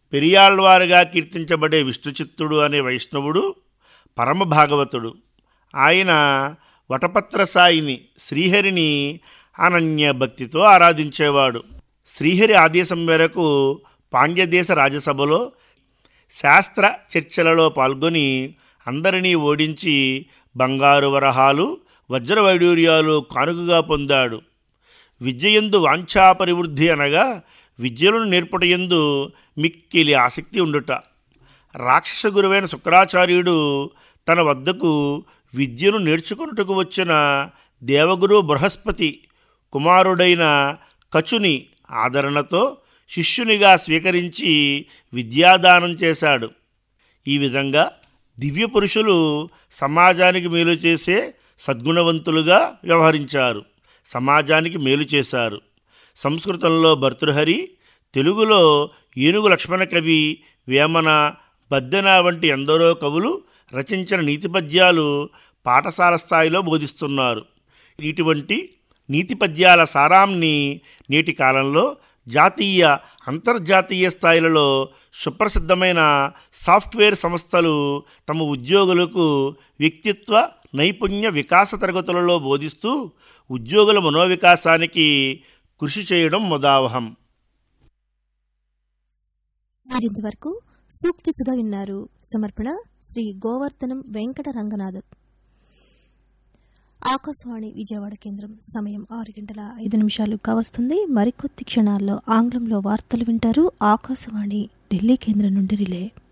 పెరియాళ్వారుగా కీర్తించబడే విష్ణుచిత్తుడు అనే వైష్ణవుడు పరమ భాగవతుడు ఆయన వటపత్ర సాయిని శ్రీహరిని అనన్య భక్తితో ఆరాధించేవాడు శ్రీహరి ఆదేశం మేరకు పాండ్యదేశ రాజసభలో శాస్త్ర చర్చలలో పాల్గొని అందరినీ ఓడించి బంగారు వరహాలు వజ్ర వైడూర్యాలు కానుకగా పొందాడు విద్యయందు వాంఛాపరివృద్ధి అనగా విద్యలను నేర్పటయందు మిక్కిలి ఆసక్తి ఉండుట రాక్షస గురువైన శుక్రాచార్యుడు తన వద్దకు విద్యను నేర్చుకొనుటకు వచ్చిన దేవగురు బృహస్పతి కుమారుడైన కచుని ఆదరణతో శిష్యునిగా స్వీకరించి విద్యాదానం చేశాడు ఈ విధంగా దివ్య పురుషులు సమాజానికి మేలు చేసే సద్గుణవంతులుగా వ్యవహరించారు సమాజానికి మేలు చేశారు సంస్కృతంలో భర్తృహరి తెలుగులో ఏనుగు లక్ష్మణ కవి వేమన బద్దెన వంటి ఎందరో కవులు రచించిన నీతి పద్యాలు పాఠశాల స్థాయిలో బోధిస్తున్నారు ఇటువంటి నీతి పద్యాల సారాంని నేటి కాలంలో జాతీయ అంతర్జాతీయ స్థాయిలలో సుప్రసిద్ధమైన సాఫ్ట్వేర్ సంస్థలు తమ ఉద్యోగులకు వ్యక్తిత్వ నైపుణ్య వికాస తరగతులలో బోధిస్తూ ఉద్యోగుల మనోవికాసానికి కృషి చేయడం ముదావహం మరింతవరకు సూక్తి సుధ విన్నారు సమర్పణ శ్రీ గోవర్ధనం వెంకట రంగనాథ్ ఆకాశవాణి విజయవాడ కేంద్రం సమయం ఆరు గంటల ఐదు నిమిషాలు కావస్తుంది మరికొద్ది క్షణాల్లో ఆంగ్లంలో వార్తలు వింటారు ఆకాశవాణి ఢిల్లీ కేంద్రం నుండి రిలే